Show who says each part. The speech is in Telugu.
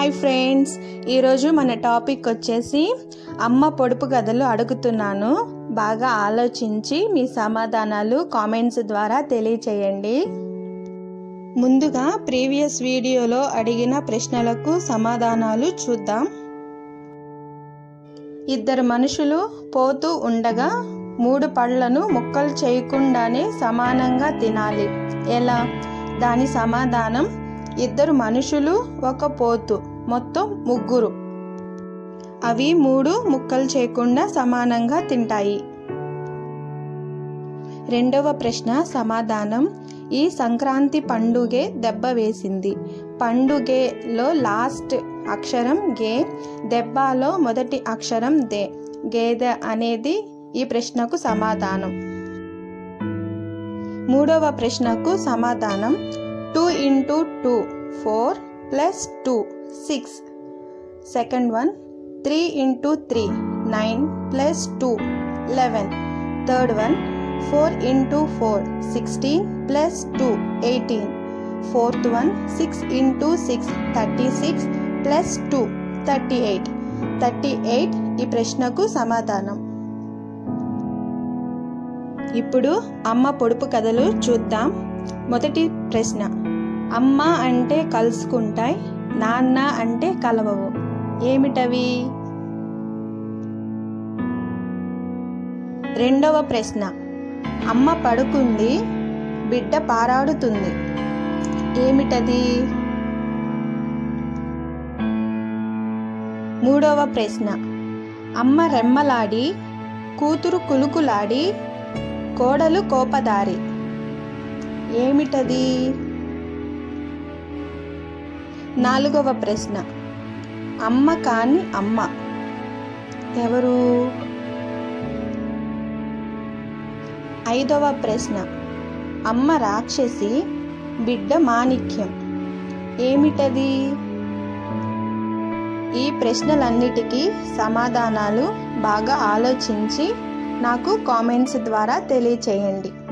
Speaker 1: హాయ్ ఫ్రెండ్స్ ఈరోజు మన టాపిక్ వచ్చేసి అమ్మ పొడుపు కథలు అడుగుతున్నాను బాగా ఆలోచించి మీ సమాధానాలు కామెంట్స్ ద్వారా తెలియచేయండి ముందుగా ప్రీవియస్ వీడియోలో అడిగిన ప్రశ్నలకు సమాధానాలు చూద్దాం ఇద్దరు మనుషులు పోతూ ఉండగా మూడు పళ్ళను ముక్కలు చేయకుండానే సమానంగా తినాలి ఎలా దాని సమాధానం ఇద్దరు మనుషులు ఒక పోతు మొత్తం ముగ్గురు అవి మూడు ముక్కలు చేయకుండా సమానంగా తింటాయి రెండవ ప్రశ్న సమాధానం ఈ సంక్రాంతి పండుగే దెబ్బ వేసింది పండుగేలో లాస్ట్ అక్షరం గే దెబ్బలో మొదటి అక్షరం దే గేదె అనేది ఈ ప్రశ్నకు సమాధానం మూడవ ప్రశ్నకు సమాధానం two into two four plus two six second one three into three nine plus two eleven third one four into four sixteen plus two eighteen fourth one six into six thirty six plus two thirty eight thirty eight ఈ ప్రశ్నకు సమాధానం ఇప్పుడు అమ్మ పొడుపు కథలు చూద్దాం మొదటి ప్రశ్న అమ్మ అంటే కలుసుకుంటాయి నాన్న అంటే కలవవు ఏమిటవి రెండవ ప్రశ్న అమ్మ పడుకుంది బిడ్డ పారాడుతుంది ఏమిటది మూడవ ప్రశ్న అమ్మ రెమ్మలాడి కూతురు కులుకులాడి కోడలు కోపదారి ఏమిటది నాలుగవ ప్రశ్న అమ్మ కాని అమ్మ ఎవరు ఐదవ ప్రశ్న అమ్మ రాక్షసి బిడ్డ మాణిక్యం ఏమిటది ఈ ప్రశ్నలన్నిటికీ సమాధానాలు బాగా ఆలోచించి నాకు కామెంట్స్ ద్వారా తెలియచేయండి